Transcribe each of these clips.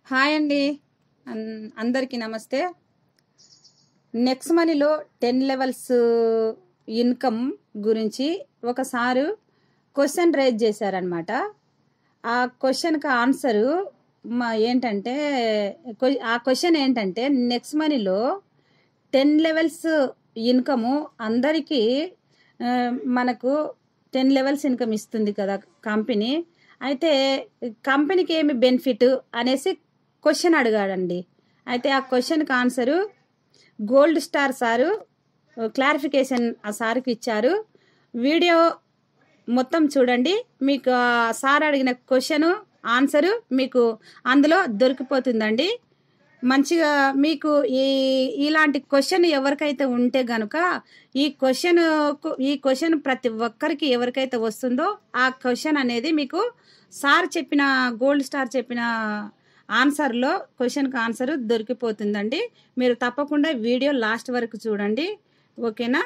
Hi అండి అన్- అందరికీ నమస్తే నెక్స్ట్ మనీలో టెన్ లెవెల్స్ ఇన్కమ్ గురించి ఒకసారి క్వశ్చన్ రేజ్ చేశారనమాట ఆ క్వశ్చన్కి ఆన్సరు మా ఏంటంటే క్వ- ఆ క్వశ్చన్ ఏంటంటే నెక్స్ట్ మనీలో టెన్ లెవెల్స్ ఇన్కము అందరికీ ఆ, మనకు టెన్ లెవెల్స్ ఇన్కమ్ ఇస్తుంది కదా కంపెనీ అయితే కంపెనీకి ఏమి బెనిఫిట్ అనేసి క్వశ్చన్ అడిగాడండి అయితే ఆ క్వశ్చన్కి answer gold star sir clarification ఆ సార్కి ఇచ్చారు వీడియో మొత్తం చూడండి మీకు ఆ సార్ అడిగిన క్వశ్చన్ ఆన్సరు మీకు అందులో దొరికిపోతుందండి మంచిగా మీకు ఈ ఇలాంటి క్వశ్చన్ ఎవరికైతే ఉంటే గనుక ఈ క్వశ్చన్ ఈ క్వశ్చన్ ప్రతి ఒక్కరికి ఎవరికైతే వస్తుందో ఆ క్వశ్చన్ అనేది మీకు సార్ చెప్పిన గోల్డ్ స్టార్ చెప్పిన ఆన్సర్లో క్వశ్చన్కి ఆన్సర్ దొరికిపోతుందండి మీరు తప్పకుండా వీడియో లాస్ట్ వరకు చూడండి ఓకేనా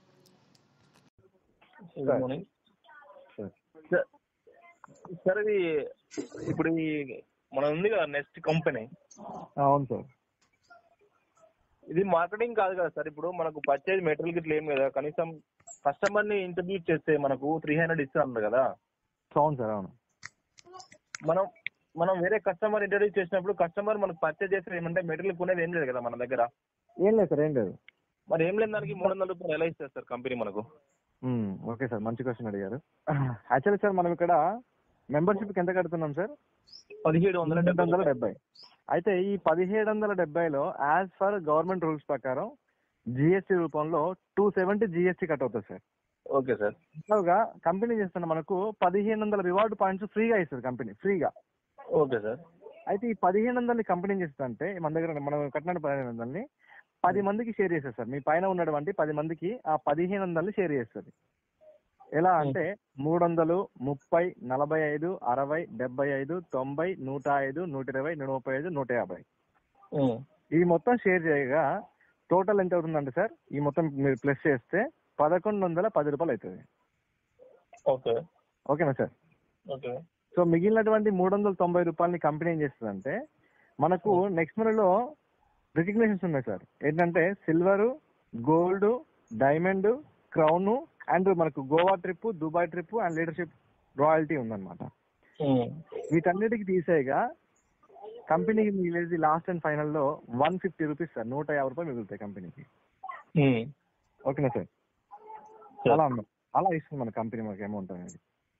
గుడ్ మార్నింగ్ సార్ సార్ ఇది ఇప్పుడు ఈ మన ఉంది కదా నెక్స్ట్ కంపెనీ అవును సార్ ఇది మార్కెటింగ్ కాదు కదా సార్ ఇప్పుడు మనకు పర్చేజ్ మెటీరియల్ గిట్ల ఏం కదా కనీసం కస్టమర్ ని ఇంటర్వ్యూ చేస్తే మనకు త్రీ హండ్రెడ్ ఇస్తున్నారు కదా అవును సార్ అవును మనం మనం వేరే కస్టమర్ ఇంటర్వ్యూ చేసినప్పుడు కస్టమర్ మనకు పర్చేజ్ చేస్తే ఏమంటే మెటీరియల్ కొనేది ఏం లేదు కదా మన దగ్గర ఏం లేదు సార్ ఏం లేదు మరి ఏం లేని దానికి మూడు వందల రూపాయలు ఎలా ఇస్తారు సార్ కంపెనీ మనకు మ్మ్. ఓకే సార్ మంచి క్వశ్చన్ అడిగారు యాక్చువల్లీ సార్ మనం ఇక్కడ మెంబర్షిప్ ఎంత కడుతున్నాం సార్ పదిహేడు వందల పదిహేడు వందల డెబ్బై డెబ్బై అయితే ఈ పదిహేడు వందల డెబ్బైలో యాజ్ ఫర్ గవర్నమెంట్ రూల్స్ ప్రకారం జిఎస్టీ రూపంలో టూ సెవెంటీ జిఎస్టీ కట్ అవుతుంది సార్ ఓకే సార్ ఇలాగా కంపెనీ చేస్తున్న మనకు పదిహేను వందల రివార్డ్ పాయింట్స్ ఫ్రీగా ఇస్తుంది కంపెనీ ఫ్రీగా ఓకే సార్ అయితే ఈ పదిహేను వందలని కంపెనీ చేస్తుందంటే మన దగ్గర మనం కట్టిన పదిహేను వందలని పది మందికి షేర్ చేస్తారు సార్ మీ పైన ఉన్నటువంటి పది మందికి ఆ పదిహేను వందలని షేర్ చేస్తుంది ఎలా అంటే మూడు వందలు ముప్పై నలభై ఐదు అరవై డెబ్బై ఐదు తొంభై నూట ఐదు నూట ఇరవై నూట ముప్పై ఐదు నూట యాభై ఉమ్. ఇది మొత్తం షేర్ చేయగా టోటల్ ఎంత అవుతుందంటే సార్ ఈ మొత్తం మీరు ప్లస్ చేస్తే పదకొండు వందల పది రూపాయలు అవుతుంది ఓకే ఓకేనా సార్ ఓకే సో మిగిలినటువంటి మూడు వందల తొంభై రూపాయలని కంపెనీ ఏం చేస్తుందంటే మనకు నెక్స్ట్ మనలో రికగ్నేషన్స్ ఉన్నాయి సార్ ఏంటంటే silver gold diamond crown and మనకు Goa trip Dubai trip and leadership royalty ఉందన్నమాట ఉమ్. వీటన్నిటికి తీసేయగా కంపెనీకి మిగిలేది లాస్ట్ అండ్ ఫైనల్ లో వన్ ఫిఫ్టీ రూపీస్ సార్ నూట యాభై రూపాయలు మిగులుతాయి కంపెనీకి ఉమ్. ఓకేనా సార్ Sure. అలా ఉంది అలా ఇస్తుంది మన కంపెనీ మనకి అమౌంట్ అనేది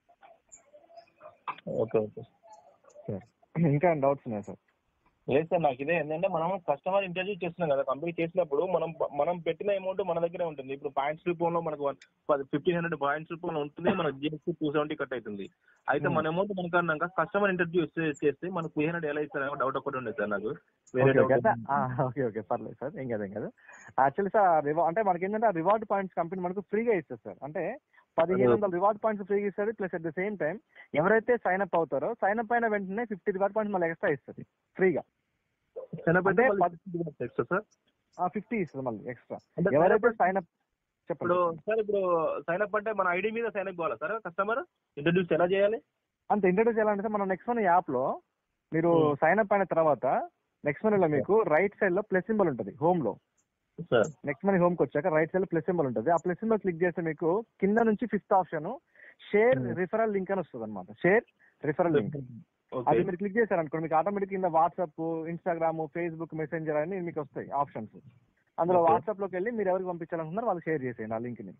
ఓకే ఓకే సార్ ఇంకా డౌట్స్ ఉన్నాయి సార్ లేదు సార్ నాకు ఇదే ఏంటంటే మనం కస్టమర్ ఇంటర్వ్యూ చేస్తున్నాం కదా కంపెనీ చేసినప్పుడు మనం మనం పెట్టిన అమౌంట్ మన దగ్గరే ఉంటుంది ఇప్పుడు పాయింట్స్ రూపంలో మనకు ఫిఫ్టీన్ హండ్రెడ్ పాయింట్స్ రూపంలో ఉంటుంది మన జిఎస్టీ టూ సెవెంటీ కట్ అవుతుంది అయితే మన అమౌంట్ మనకు అన్నాక కస్టమర్ ఇంటర్వ్యూ చేస్తే మనకు త్రీ హండ్రెడ్ ఎలా ఇస్తారు డౌట్ ఒకటి ఉండేది సార్ నాకు వేరే ఓకే ఓకే డౌట్ అంటే, ఆ, ఓకే ఓకే పర్లేదు సార్ ఏం కాదు ఏం కాదు యాక్చువల్లీ సార్ రివా అంటే మనకి ఏంటంటే రివార్డ్ పాయింట్స్ కంపెనీ మనకు ఫ్రీగా ఇస్తుంది సార్ అంటే పదిహేను వందల రివార్డ్ పాయింట్స్ ఫ్రీగా ఇస్తుంది plus at the same time ఎవరైతే సైన్ అప్ అవుతారో సైన్ అప్ అయిన వెంటనే ఫిఫ్టీ రివార్డ్ పాయింట్స్ మళ్ళీ ఎక్స్ట్రా ఇస్తుంది ఫ్రీగా అంటే సార్ ఫిఫ్టీ ఇస్తుంది మళ్ళీ ఎక్స్ట్రా అంటే ఎవరైతే sign up- సైన్ అప్ ఇప్పుడు చెప్పండి సార్ ఇప్పుడు సైన్ అప్ అంటే మన ఐడి మీద సైన్ అప్ కావాలా సార్ కస్టమర్ ఇంట్రడ్యూస్ ఎలా చేయాలి అంత ఇంట్రడ్యూస్ చేయాలంటే మన నెక్స్ట్ వన్ యాప్ లో మీరు Hmm. సైన్ అప్ అయిన తర్వాత నెక్స్ట్ వన్ లో మీకు రైట్ సైడ్ లో ప్లస్ సింబల్ ఉంటుంది హోమ్ లో సార్ నెక్స్ట్ మనీ హోమ్ కి వచ్చాక రైట్ సైడ్ లో ప్లస్ సింబల్ ఉంటుంది ఆ ప్లస్ సింబల్ క్లిక్ చేస్తే మీకు కింద నుంచి fifth option share Hmm. Referral link అని వస్తుంది అనమాట షేర్ రిఫరల్ లింక్ అది మీరు క్లిక్ చేశారు అనుకోండి మీకు ఆటోమేటిక్ కింద వాట్సాప్ ఇన్స్టాగ్రామ్ ఫేస్బుక్ మెసెంజర్ అని మీకు వస్తాయి ఆప్షన్స్ అందులో Okay. వాట్సాప్ లోకి వెళ్ళి మీరు ఎవరికి పంపించాలనుకున్నారో వాళ్ళు షేర్ చేసేయండి ఆ లింక్ ని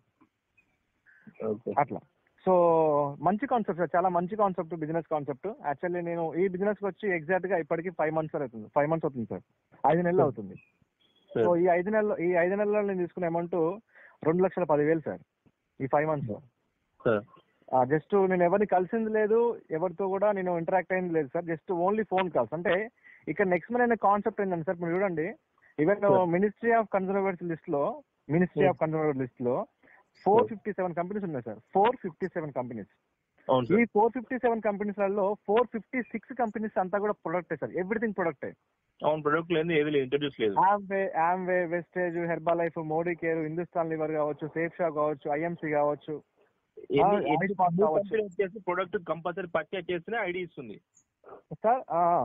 ఓకే అట్లా సో మంచి కాన్సెప్ట్ సార్ చాలా మంచి కాన్సెప్ట్ బిజినెస్ కాన్సెప్ట్ యాక్చువల్లీ నేను ఈ బిజినెస్ వచ్చి ఎగ్జాక్ట్ గా ఇప్పటికి ఫైవ్ మంత్స్ అవుతుంది ఫైవ్ మంత్స్ అవుతుంది సార్ ఐదు నెలలు అవుతుంది సో ఈ ఐదు నెలలు ఈ ఐదు నెలల్లో నేను తీసుకున్న అమౌంట్ రెండు లక్షల పదివేలు సార్ ఈ ఫైవ్ మంత్స్ లో సార్ జస్ట్ నేను ఎవరిని కలిసింది లేదు ఎవరితో కూడా నేను ఇంటరాక్ట్ అయింది లేదు sir just only phone calls అంటే ఇక్కడ నెక్స్ట్ మన అనే కాన్సెప్ట్ ఏంటంటే సార్ మీరు చూడండి even Sure. Ministry of conservative list లో ministry Hmm. Of conservative list లో four Sure. Fifty seven companies ఉన్నాయి sir four fifty seven companies అవును ఈ sir four fifty seven companies లలో ఫోర్ ఫిఫ్టీ సిక్స్ కంపెనీస్ అంతా కూడా ప్రొడక్టే సార్ ఎవ్రీథింగ్ ప్రొడక్టే అవును product లేదు ఏది లేదు ఇంట్రడ్యూస్ లేదు Amway Amway Vestige Herbalife Modicare Hindustan Lever కావచ్చు సేఫ్ షా కావచ్చు ఐఎంసీ కావచ్చు ఎన్ని ఆ, ఎన్ని ఐడి పాస్ కావచ్చు. కంపెనీ వచ్చేసి ప్రొడక్ట్ కంపల్సరీ పర్చేస్ చేస్తేనే ఐడి ఇస్తుంది సార్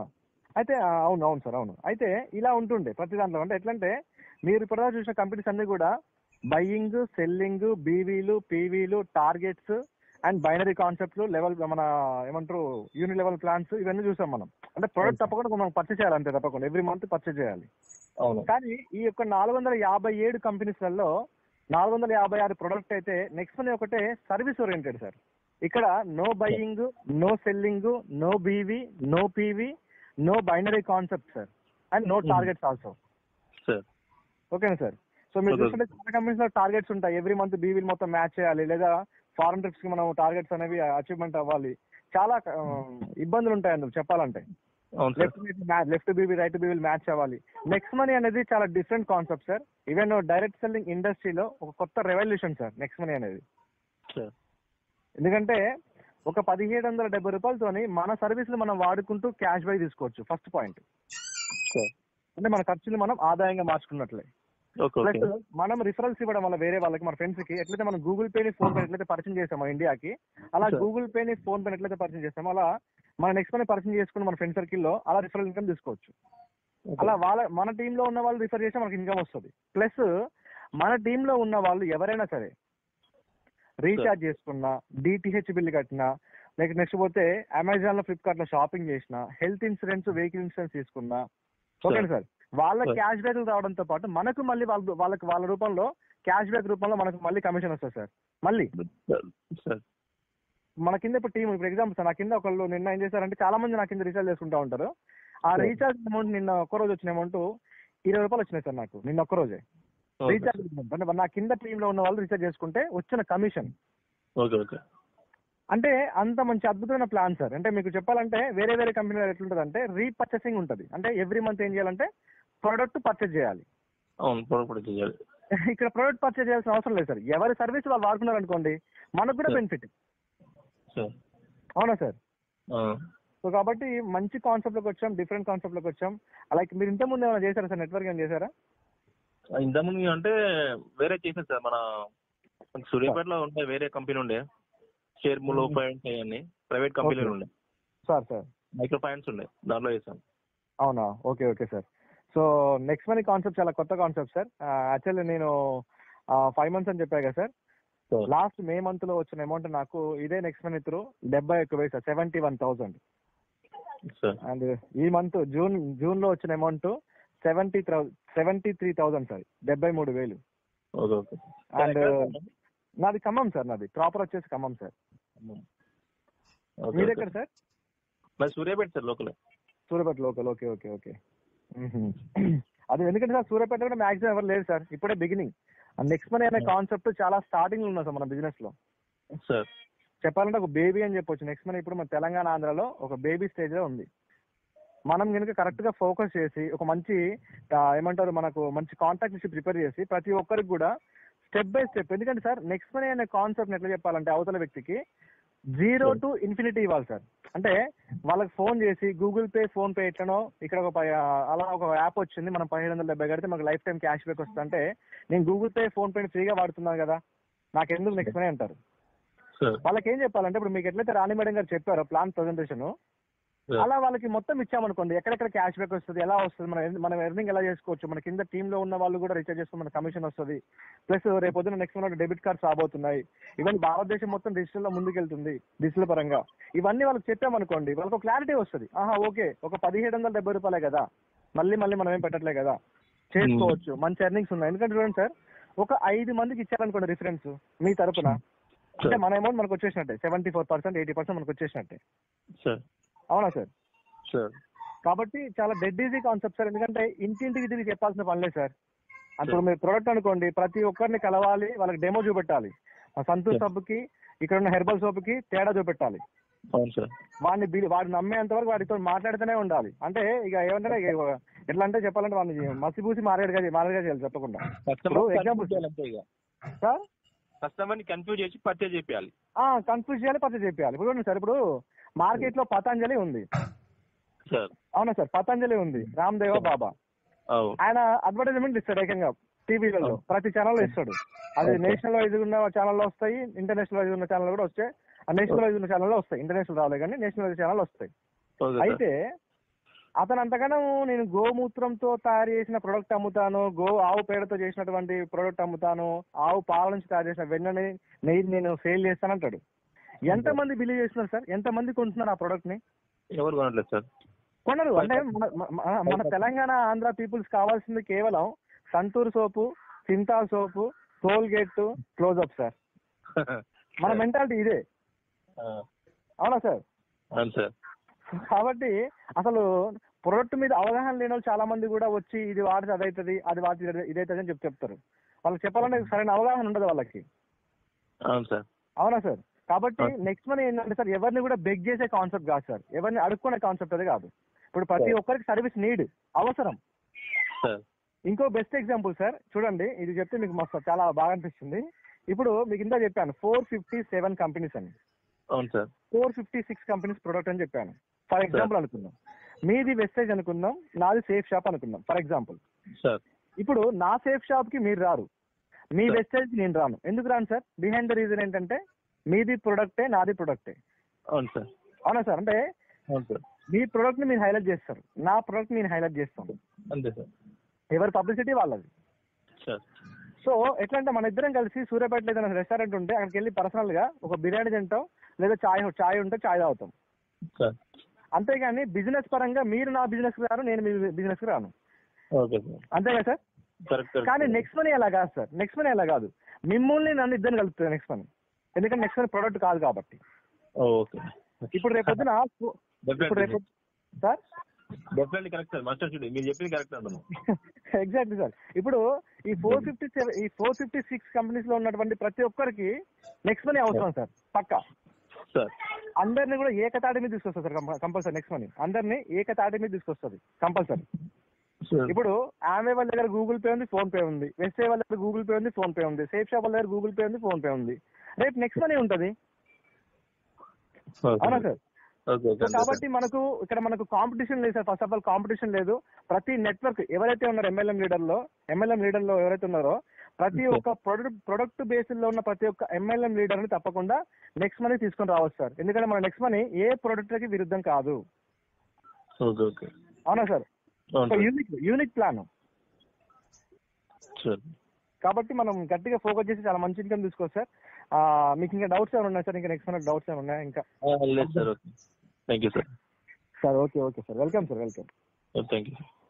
అయితే ఆ, అవును అవును సార్ అవును అయితే ఇలా ఉంటుండే ప్రతి దాంట్లో అంటే ఎట్లంటే మీరు ఇప్పటిదాకా చూసిన కంపెనీస్ అన్ని కూడా బయ్యింగ్ సెల్లింగ్ బీవీలు పీవీలు టార్గెట్స్ అండ్ బైనరీ కాన్సెప్ట్లు లెవెల్ మన ఏమంటారు యూని లెవెల్ ప్లాన్స్ ఇవన్నీ చూసాం మనం అంటే ప్రొడక్ట్ తప్పకుండా మనం పర్చేస్ చేయాలి అంతే తప్పకుండా ఎవ్రీ మంత్ పర్చేస్ చేయాలి అవును కానీ ఈ యొక్క నాలుగు వందల యాభై ఏడు కంపెనీస్లలో నాలుగు వందల యాభై ఆరు ప్రొడక్ట్ అయితే నెక్స్ట్ మనీ ఒకటే సర్వీస్ ఓరియంటెడ్ సార్ ఇక్కడ no buying no selling no BV no PV no binary concept sir and no Mhm. Targets also sir ఓకేనా సార్ సో మీరు Okay. చూస్తుంటే చాలా కంపెనీస్ లో టార్గెట్స్ ఉంటాయి ఎవ్రీ మంత్ బీవీలు మొత్తం మ్యాచ్ చేయాలి లేదా ఫారెన్ ట్రిప్స్ కి మనం టార్గెట్స్ అనేవి అచీవ్మెంట్ అవ్వాలి చాలా ఆ, ఇబ్బందులు ఉంటాయి అందుకు చెప్పాలంటే అవును sir left left BV right BV match అవ్వాలి నెక్స్ట్ మనీ అనేది చాలా different concept sir even direct selling ఇండస్ట్రీలో ఒక కొత్త రెవల్యూషన్ సార్ నెక్స్ట్ మనీ అనేది సార్ ఎందుకంటే ఒక పదిహేడు వందల డెబ్బై రూపాయలతోని మన సర్వీసులు మనం వాడుకుంటూ క్యాష్ బ్యాక్ తీసుకోవచ్చు ఫస్ట్ పాయింట్ సార్ అంటే మన ఖర్చులు మనం ఆదాయంగా మార్చుకున్నట్లే ఓకే ఓకే ప్లస్ మనం రిఫరల్స్ ఇవ్వడం వల్ల వేరే వాళ్ళకి మన ఫ్రెండ్స్ కి ఎట్లయితే మనం గూగుల్ పే ని ఫోన్ పే ఎట్లయితే పరిచయం చేసామో ఇండియాకి అలా Sure. గూగుల్ పే ని ఫోన్ పే ఎట్లయితే పరిచయం చేస్తామో అలా మన నెక్స్ట్ పని పరిచయం చేసుకుని మన ఫ్రెండ్ సర్కిల్ లో అలా రిఫరల్ ఇన్కమ్ తీసుకోవచ్చు అలా వాళ్ళ మన టీమ్ లో ఉన్న వాళ్ళు రిఫర్ చేస్తే మనకి ఇన్కమ్ వస్తుంది ప్లస్ మన టీమ్ లో ఉన్న వాళ్ళు ఎవరైనా సరే రీఛార్జ్ చేసుకున్నా డిటిహెచ్ బిల్ కట్టినా లేక నెక్స్ట్ పోతే అమెజాన్ లో ఫ్లిప్కార్ట్ లో షాపింగ్ చేసిన హెల్త్ ఇన్సూరెన్స్ వెహికల్ ఇన్సూరెన్స్ తీసుకున్నా ఓకేనా సార్ వాళ్ళ Sure. క్యాష్ బ్యాక్ రావడంతో పాటు మనకు మళ్ళీ వాళ్ళ వాళ్ళకి వాళ్ళ రూపంలో క్యాష్ బ్యాక్ రూపంలో మనకు మళ్ళీ కమిషన్ వస్తుంది సార్ మళ్ళీ సార్ మన కింద ఇప్పుడు టీం ఇప్పుడు ఎగ్జాంపుల్ నా కింద ఒకళ్ళు నిన్న ఏం చేశారంటే చాలా మంది నా కింద రీఛార్జ్ చేసుకుంటా ఉంటారు ఆ Sure. రీఛార్జ్ అమౌంట్ నిన్న ఒక్క రోజు వచ్చిన అమౌంట్ ఇరవై రూపాయలు వచ్చినాయి సార్ నాకు నిన్న ఒక్క రోజే రీఛార్జ్ amount. అంటే నా కింద టీమ్ లో ఉన్న వాళ్ళు రీఛార్జ్ చేసుకుంటే వచ్చిన కమిషన్ ఓకే ఓకే అంటే అంత మంచి అద్భుతమైన ప్లాన్ సార్ అంటే మీకు చెప్పాలంటే వేరే వేరే కంపెనీలో ఎట్లుంటది అంటే రీపర్చేసింగ్ ఉంటది అంటే ఎవ్రీ మంత్ ఏం చేయాలంటే ప్రొడక్ట్ పర్చేజ్ చేయాలి అవును పొరపాటు చేయాలి ఇక్కడ ప్రొడక్ట్ పర్చేజ్ చేయాల్సిన అవసరం లేదు సార్ ఎవరి సర్వీస్ వాళ్ళు వాడుకున్నారు అనుకోండి మనకు కూడా Sure. బెనిఫిట్ సార్ అవునా సార్ ఆ. సో కాబట్టి మంచి కాన్సెప్ట్ లోకి వచ్చాం డిఫరెంట్ కాన్సెప్ట్ లోకి వచ్చాం అలాగే మీరు ఇంత ముందు ఏమైనా చేశారా సార్ నెట్వర్క్ ఏమైనా చేశారా ఇంతకుముందు అంటే వేరే చేసాను సార్ మన మన సూర్యాపేటలో ఉండే వేరే కంపెనీ ఉండే షేర్ ములో Mhm. ఫైనాన్స్ అవన్నీ ప్రైవేట్ కంపెనీలు Okay. ఉండే సార్ సార్ మైక్రో ఫైనాన్స్ ఉండే దాంట్లో చేశాను అవునా okay okay sir so next money concept చాలా కొత్త కాన్సెప్ట్ సార్ యాక్చువల్లీ నేను ఫైవ్ మంత్స్ అని చెప్పా కదా sir Sure. Last May month లో వచ్చిన అమౌంట్ నాకు ఇదే నెక్స్ట్ మనీ త్రూ డెబ్బై ఒక్క వేలు sir seventy one thousand sir and ఈ మంత్ జూన్ జూన్ లో వచ్చిన amount seventy seventy three thousand sir డెబ్బై మూడు వేలు ఓకే ఓకే అండ్ నాది ఖమ్మం సార్ నాది ప్రాపర్ వచ్చేసి ఖమ్మం సార్ మీది ఎక్కడ సార్ మరి Suryapet sir local Suryapet local okay okay okay అది ఎందుకంటే సార్ సూర్యాపేట కూడా మాక్సిమం ఎవరు లేదు సార్ ఇప్పుడే బిగినింగ్ నెక్స్ట్ మనీ అనే కాన్సెప్ట్ చాలా స్టార్టింగ్ లో ఉంది సార్ మన బిజినెస్ లో సార్ చెప్పాలంటే ఒక బేబీ అని చెప్పొచ్చు నెక్స్ట్ మనీ ఇప్పుడు మన తెలంగాణ ఆంధ్రాలో ఒక బేబీ స్టేజ్ లో ఉంది మనం కనుక కరెక్ట్ గా ఫోకస్ చేసి ఒక మంచి ఆ, ఏమంటారు మనకు మంచి కాంటాక్ట్ లిస్ట్ ప్రిపేర్ చేసి ప్రతి ఒక్కరికి కూడా స్టెప్ బై స్టెప్ ఎందుకంటే సార్ నెక్స్ట్ మనీ అనే కాన్సెప్ట్ ఎట్లా చెప్పాలంటే అవతల వ్యక్తికి జీరో టు ఇన్ఫినిటీ ఇవ్వాలి సార్ అంటే వాళ్ళకి ఫోన్ చేసి గూగుల్ పే ఫోన్ పే ఎట్లనో ఇక్కడ ఒక ప- అలా ఒక యాప్ వచ్చింది మనం పదిహేడు వందల డెబ్బై కడితే మనకు లైఫ్ టైం క్యాష్ బ్యాక్ వస్తుంది అంటే నేను గూగుల్ పే ఫోన్ పే ఫ్రీగా వాడుతున్నాను కదా నాకు ఎందుకు నెక్స్ట్ మనీ అంటారు సార్ వాళ్ళకి ఏం చెప్పాలంటే ఇప్పుడు మీకు ఎట్లయితే రాణి మేడం గారు చెప్పారో ప్లాన్ ప్రజెంటేషన్ అలా వాళ్ళకి మొత్తం ఇచ్చామనుకోండి ఎక్కడెక్కడ క్యాష్ బ్యాక్ వస్తుంది ఎలా వస్తుంది మనం ఎర్న్- మనం ఎర్నింగ్ ఎలా చేసుకోవచ్చు మన కింద టీమ్ లో ఉన్న వాళ్ళు కూడా రీఛార్జ్ చేసుకుని మన కమిషన్ వస్తుంది ప్లస్ రేపు పొద్దున నెక్స్ట్ మంత్ డెబిట్ కార్డ్స్ రాబోతున్నాయి ఇవన్నీ భారతదేశం మొత్తం డిజిటల్ లో ముందుకెళ్తుంది డిజిటల్ పరంగా ఇవన్నీ వాళ్ళకి చెప్పామనుకోండి వాళ్ళకి ఒక క్లారిటీ వస్తుంది ఆహా ఓకే ఒక పదిహేడు వందల డెబ్బై రూపాయలే కదా మళ్ళీ మళ్ళీ మనం ఏం పెట్టట్లే కదా చేసుకోవచ్చు మంచి ఎర్నింగ్స్ ఉన్నాయి ఎందుకంటే చూడండి సార్ ఒక ఐదు మందికి ఇచ్చారనుకోండి రిఫరెన్స్ మీ తరపున అంటే మన అమౌంట్ మనకు వచ్చేసినట్టే seventy four percent eighty percent మనకు వచ్చేసినట్టే సార్ అవునా సార్ సార్ కాబట్టి చాలా డెడ్ ఈజీ కాన్సెప్ట్ సార్ ఎందుకంటే ఇంటింటికి తిరిగి చెప్పాల్సిన పనిలే సార్ అప్పుడు మీరు ప్రొడక్ట్ అనుకోండి ప్రతి ఒక్కరిని కలవాలి వాళ్ళకి డెమో చూపెట్టాలి ఆ సంతూర్ Sure. సబ్బుకి ఇక్కడ ఉన్న హెర్బల్ సోప్ కి తేడా చూపెట్టాలి అవును సార్ వాడిని బి- వాడు నమ్మేంత వరకు వాడితో మాట్లాడుతూనే ఉండాలి అంటే ఇక ఏమంటే ఇక ఎట్లా అంటే చెప్పాలంటే వాడిని మసిపూసి మారేడుగా చే- మారేడుగా చేయాలి చెప్పకుండా కస్టమర్ ఇప్పుడు example- కన్ఫ్యూజ్ చేయాలి అంతే ఇక సార్ కస్టమర్ ని కన్ఫ్యూజ్ చేసి పర్చేజ్ చేయాలి కన్ఫ్యూజ్ చేయాలి పర్చేజ్ చేయాలి ఇప్పుడు చూడండి సార్ ఇప్పుడు మార్కెట్ లో పతంజలి ఉంది సార్ అవునా సార్ పతంజలి ఉంది రామ్దేవ బాబా అవును ఆయన అడ్వర్టైజ్మెంట్ ఇస్తాడు ఏకంగా టీవీలలో ప్రతి ఛానల్ ఇస్తాడు అది Okay. నేషనల్ వైజ్ ఉన్న ఛానల్లో వస్తాయి ఇంటర్నేషనల్ వైజ్ ఉన్న ఛానల్ కూడా వస్తాయి ఆ నేషనల్ వైజ్ ఉన్న ఛానల్లో వస్తాయి ఇంటర్నేషనల్ రావాలి కానీ నేషనల్ వైజ్ ఛానల్ వస్తాయి ఓకే సార్ అయితే అతను అంతగానం నేను గోమూత్రంతో తయారు చేసిన ప్రొడక్ట్ అమ్ముతాను గో ఆవు పేడతో చేసినటువంటి ప్రొడక్ట్ అమ్ముతాను ఆవు పాల నుంచి తయారు చేసిన వెన్నని నెయ్యి నేను సేల్ చేస్తాను అంటాడు ఎంత మంది బిలీవ్ చేస్తున్నారు సార్ ఎంత మంది కొంటున్నారు ఆ ప్రొడక్ట్ ని ఎవరు కొనట్లేదు సార్ కొనరు అంటే మన మన- మన తెలంగాణ ఆంధ్ర పీపుల్స్ కావాల్సింది కేవలం Santoor soap Cinthol soap Colgate Closeup sir మన మెంటాలిటీ ఇదే ఆ, అవునా సార్ అవును సార్ కాబట్టి అసలు ప్రొడక్ట్ మీద అవగాహన లేని వాళ్ళు చాలా మంది కూడా వచ్చి ఇది వాడితే అదైతుంది అది వాడితే ఇది- ఇదైతుంది అని చెప్పి చెప్తారు వాళ్ళకి చెప్పాలంటే సరైన అవగాహన ఉండదు వాళ్ళకి అవును సార్ అవునా సార్ కాబట్టి Okay. నెక్స్ట్ మన ఏంటంటే సార్ ఎవరిని కూడా బెగ్ చేసే కాన్సెప్ట్ కాదు సార్ ఎవరిని అడుక్కునే కాన్సెప్ట్ అది కాదు ఇప్పుడు ప్రతి Right. ఒక్కరికి సర్వీస్ నీడ్ అవసరం సార్ ఇంకో బెస్ట్ ఎగ్జాంపుల్ సార్ చూడండి ఇది చెప్తే మీకు మస్తు చాలా బాగా అనిపిస్తుంది ఇప్పుడు మీకు ఇందా చెప్పాను ఫోర్ ఫిఫ్టీ సెవెన్ కంపెనీస్ అని అవును sir four fifty six companies product అని చెప్పాను ఫర్ ఎగ్జాంపుల్ అనుకుందాం మీది వెస్టేజ్ అనుకుందాం నాది సేఫ్ షాప్ అనుకుందాం ఫర్ ఎగ్జాంపుల్ సార్ ఇప్పుడు నా సేఫ్ షాప్ కి మీరు రారు మీ Sir. వెస్టేజ్ నేను రాను ఎందుకు రాను సార్ బిహైండ్ ద రీజన్ ఏంటంటే మీది ప్రొడక్టే నాది ప్రొడక్టే అవును సార్ అవునా సార్ అంటే అవును సార్ మీ ప్రొడక్ట్ ని మీరు హైలైట్ చేస్తారు నా ప్రొడక్ట్ నేను హైలైట్ చేస్తాను అంతే సార్ ఎవరి పబ్లిసిటీ వాళ్ళది సార్ సో ఎట్లా అంటే మన ఇద్దరం కలిసి సూర్యాపేటలో ఏదైనా రెస్టారెంట్ ఉంటే అక్కడికి వెళ్ళి పర్సనల్ గా ఒక బిర్యానీ తింటాం లేదా చాయ్ చాయ్ ఉంటే చాయ్ తాగుతాం సార్ అంతేగాని బిజినెస్ పరంగా మీరు నా బిజినెస్ కి రాను నేను మీ బిజినెస్ కి రాను ఓకే సార్ అంతే కదా సార్ కరెక్ట్ కానీ నెక్స్ట్ మనీ అలా కాదు సార్ నెక్స్ట్ మనీ అలా కాదు మిమ్మల్ని నన్ను ఇద్దరిని కలుపుతుంది నెక్స్ట్ మనీ ఎందుకంటే నెక్స్ట్ మనీ ప్రొడక్ట్ కాదు కాబట్టి ఓకే ఇప్పుడు రేపొద్దున ఇప్పుడు రేపు sir definitely correct sir master shoot మీరు చెప్పింది కరెక్ట్ అంటున్నాను ఎగ్జాక్ట్లీ సార్ ఇప్పుడు ఈ ఫోర్ ఫిఫ్టీ సెవెన్ ఈ ఫోర్ ఫిఫ్టీ సిక్స్ కంపెనీస్ లో ఉన్నటువంటి ప్రతి ఒక్కరికి నెక్స్ట్ మనీ అవసరం సార్ పక్కా సార్ అందరిని కూడా ఏకతాటి మీద తీసుకొస్తుంది సార్ కంపల్సరీ నెక్స్ట్ మనీ అందరిని ఏకతాటి మీద తీసుకొస్తుంది కంపల్సరీ సార్ ఇప్పుడు ఆమె వాళ్ళ దగ్గర గూగుల్ పే ఉంది ఫోన్ పే ఉంది వెస్టే వాళ్ళ దగ్గర గూగుల్ పే ఉంది ఫోన్ పే ఉంది సేఫ్ షాప్ వాళ్ళ దగ్గర గూగుల్ పే ఉంది ఫోన్ పే ఉంది రేపు నెక్స్ట్ మనీ ఉంటది అవునా సార్ ఓకే సో ఓకే కాబట్టి మనకు ఇక్కడ మనకు కాంపిటీషన్ లేదు sir first of all competition లేదు ప్రతి నెట్వర్క్ ఎవరైతే ఉన్నారో ఎంఎల్ఎం లీడర్ లో ఎంఎల్ఎం లీడర్ లో ఎవరైతే ఉన్నారో ప్రతి Okay. ఒక్క ప్రొడక్ట్ ప్రొడక్ట్ బేస్ లో ఉన్న ప్రతి ఒక్క ఎంఎల్ఎం లీడర్ ని తప్పకుండా నెక్స్ట్ మనీ తీసుకొని రావచ్చు సార్ ఎందుకంటే మన నెక్స్ట్ మనీ ఏ ప్రొడక్ట్ కి విరుద్ధం కాదు ఓకే ఓకే అవునా సార్ అవును sir unique unique plan sir కాబట్టి మనం గట్టిగా ఫోకస్ చేసి చాలా మంచి ఇన్కమ్ తీసుకోవచ్చు సార్ ఆ, మీకు ఇంకా డౌట్స్ ఏమైనా ఉన్నాయి సార్ ఇంకా నెక్స్ట్ మనకు డౌట్స్ ఏమైనా ఉన్నాయా ఇంకా లేదు sir okay thank you sir sir okay okay sir welcome sir welcome thank you